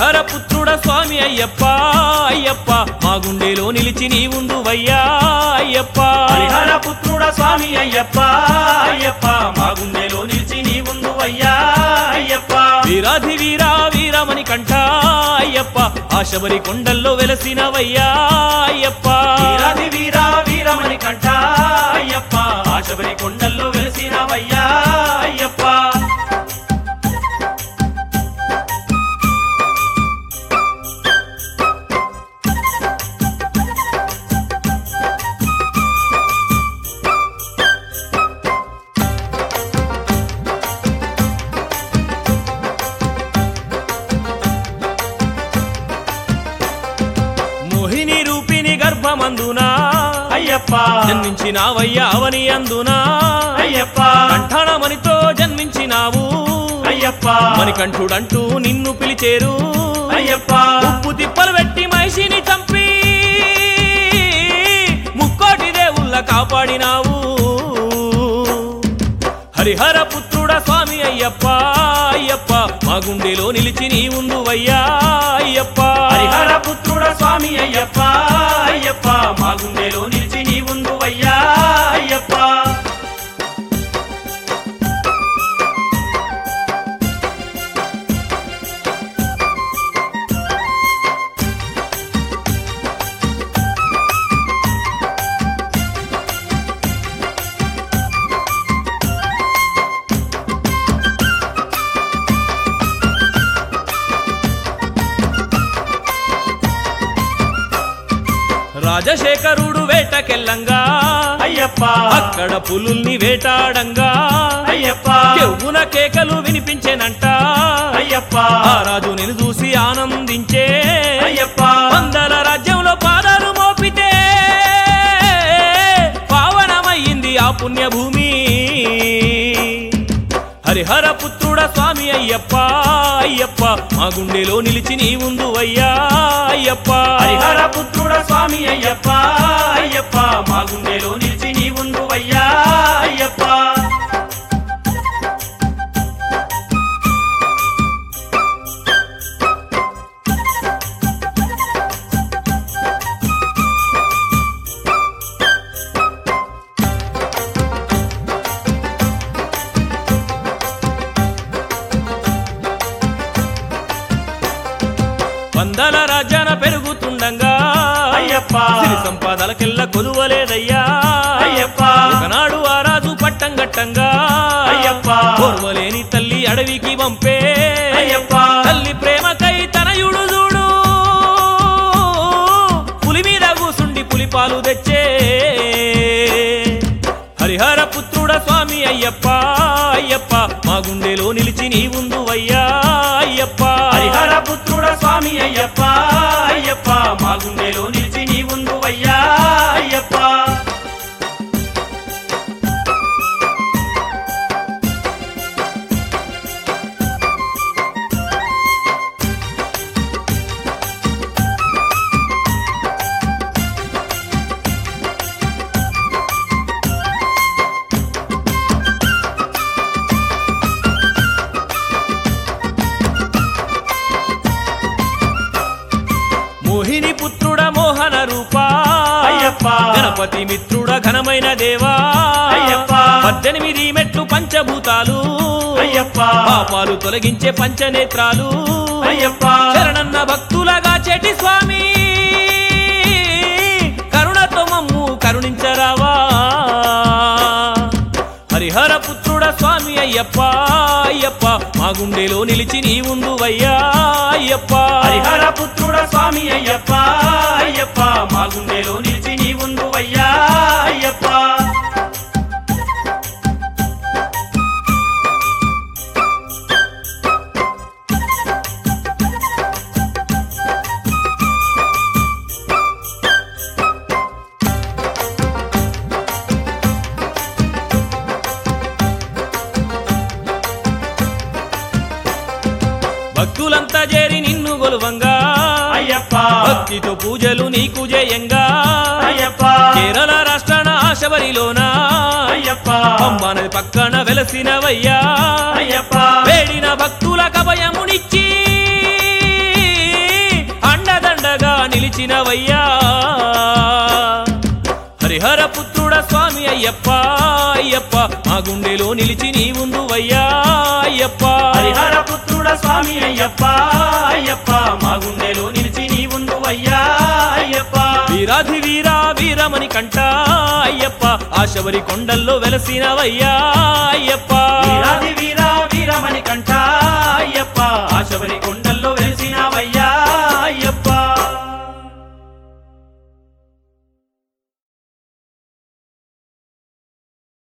హరిహర పుత్రుడ స్వామి అయ్యప్ప అయ్యప్ప మా గుండెలో నిలిచి నీ ఉందువయ్యా అయ్యప్ప హరిహర పుత్రుడ స్వామి అయ్యప్ప అయ్యప్ప మా గుండెలో నిలిచి నీ ముందు అయ్యా అయ్యప్ప వీరాధి వీరా వీరమణి కంఠ అయ్యప్ప ఆ శబరి కొండల్లో వెలసినవయ్యా అయ్యప్ప వీరాది వీరా వీరమణి కంఠ అయ్యప్ప ఆశబరి కొండల్లో వెలిసినవయ్యా అయ్యప్ప మోహిని రూపిణి గర్భమందునా అయ్యప్ప జన్మించినావయ్యా అవని అందునా అయ్యప్ప కంఠణమణితో జన్మించినావు అయ్యప్ప మణికంఠుడంటూ నిన్ను పిలిచేరు అయ్యప్ప ఉప్పు తిప్పలు పెట్టి మహిషిని చంపి ముక్కోటి దేవుళ్ళ కాపాడినావు హరిహర పుత్రుడ స్వామి అయ్యప్ప అయ్యప్ప మా గుండెలో నిలిచి నీ ఉందువయ్యా అయ్యప్ప హరిహర పుత్రుడ స్వామి అయ్యప్ప అయ్యప్ప మా గుండెలో నిలిచి నీ ముందు అయ్యా అయ్యప్ప రాజశేఖరుడు వేటకెళ్ళంగా అయ్యప్ప అక్కడ పులుల్ని వేటాడంగా అయ్యప్ప చెవున కేకలు వినిపించేనంట అయ్యప్ప ఆ రాజు నేను చూసి ఆనందించే అయ్యప్ప వందల రాజ్యంలో పాదాలు మోపితే పావనమయ్యింది ఆ పుణ్యభూమి హరిహర పుత్రుడ స్వామి అయ్యప్ప అయ్యప్ప మా గుండెలో నిలిచి నీ ఉందు అయ్యా అయ్యప్ప హరిహర పుత్రుడ స్వామి అయ్యప్ప అయ్యప్ప మా గుండెలో నిలిచి నీ ముందు అయ్యా అయ్యప్ప వందల రాజ్యాన పెరుగుతుండగా అయ్యప్ప సిరి సంపాదలకెల్ల కొలువలేదయ్యా అయ్యప్ప ఒకనాడు ఆ రాజు పట్టం గట్టంగా అయ్యప్ప ఓర్వలేని తల్లి అడవికి పంపే అయ్యప్ప తల్లి ప్రేమకై తనయుడు చూడు పులి మీద కూసుండి పులిపాలు తెచ్చే హరిహర పుత్రుడ స్వామి అయ్యప్ప అయ్యప్ప మా గుండెలో నిలిచి నీ ఉందు అయ్యా అయ్యప్ప హరిహర పుత్రుడ స్వామి అయ్యప్ప అయ్యప్ప మా గుండెలో నిలిచి నీ ముందు అయ్యా అయ్యప్ప మోహిని పుత్రుడ మోహన రూపా అయ్యప్ప గణపతి మిత్రుడ ఘనమైన దేవా అయ్యప్ప పద్దెనిమిది మెట్లు పంచభూతాలు అయ్యప్ప పాపాలు తొలగించే పంచనేత్రాలు అయ్యప్ప శరణన్న భక్తులగా చెటి స్వామి కరుణతో మమ్ము కరుణించరావా హరిహర పుత్రుడ స్వామి అయ్యప్ప అయ్యప్ప మా గుండెలో నిలిచి నీ ఉందువయ్యా అయ్యప్ప హరిహర పుత్రుడ స్వామి అయ్యప్ప అయ్యప్ప మా గుండెలో నిలిచి నీ ముందు అయ్యా అయ్యప్ప భక్తులంతా చేరి నిన్ను గొలువంగా అయ్యప్ప భక్తితో పూజలు నీకు జయంగా అయ్యప్ప కేరళ రాష్ట్రాన శబరిలోన అయ్యప్ప పంబనది పక్కన వెలసినవయ్యా అయ్యప్ప వేడిన భక్తుల కభయమునిచ్చి నిలిచినవయ్యా హరిహర పుత్రుడ స్వామి అయ్యప్ప అయ్యప్ప మా గుండెలో నిలిచి నీ ఉందువయ్యా అయ్యప్ప హరిహర పుత్రుడ స్వామి అయ్యప్ప అయ్యప్ప మా గుండెలో నిలిచి నీ ఉండు అయ్యా అయ్యప్ప వీరాధి వీరా వీరమణి కంట అయ్యప్ప ఆశబరి కొండల్లో వెలసినవయ్యా అయ్యప్ప వీరాది వీరా వీరమణి కంఠ అయ్యప్ప ఆశబరి కొండ